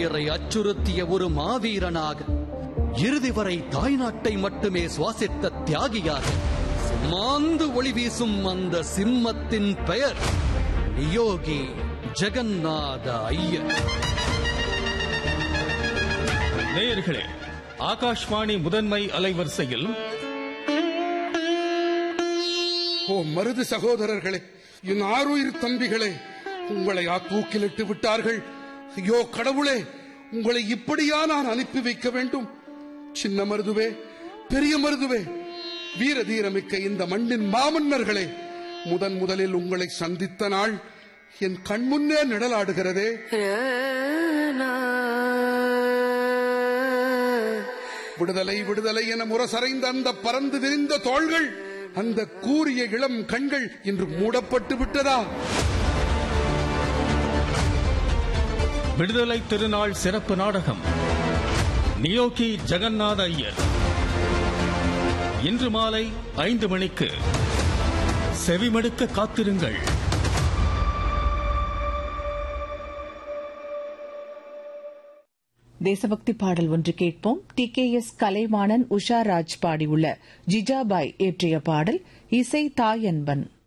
மங்கையரை அச்சுறுத்திய ஒரு மாவீரனாக இறுதி வரை தாய்நாட்டை மட்டுமே சுவாசித்த தியாகியாக மாந்து ஒளி வீசும் அந்த சிம்மத்தின் பெயர் நியோகி ஜெகநாத ஐயர் நேயர்களே ஆகாஷ்வாணி முதன்மை அலைவரிசையில் ஓ மருது சகோதரர்களே என் ஆருயிர் தம்பிகளே உங்களை ஆ தூக்கிலிட்டு விட்டார்கள் ஐயோ கடவுளே உங்களை இப்படியா நான் அனுப்பி வைக்க வேண்டும் சின்ன மருதுவே பெரிய மருதுவே வீர தீரமிக்க இந்த மண்ணின் மாமன்னர்களே முதன் முதலில் உங்களை சந்தித்த நாள் என் கண்முன்னே நிழலாடுகிறதே விடுதலை விடுதலை என முரசறைந்த அந்த பறந்து விரிந்த தோள்கள் அந்த கூரிய இளம் கண்கள் இன்று மூடப்பட்டு விட்டதா விடுதலை திருநாள் சிறப்பு நாடகம் நியோகி ஜெகநாத ஐயர் இன்று மாலை ஐந்து மணிக்கு செவிமடுக்க காத்திருங்கள் தேசபக்தி பாடல் ஒன்று கேட்போம் T K S Kalaivanan Usha Raj பாடியுள்ள ஜிஜாபாய் இயற்றிய பாடல் இசை தாயன்பன்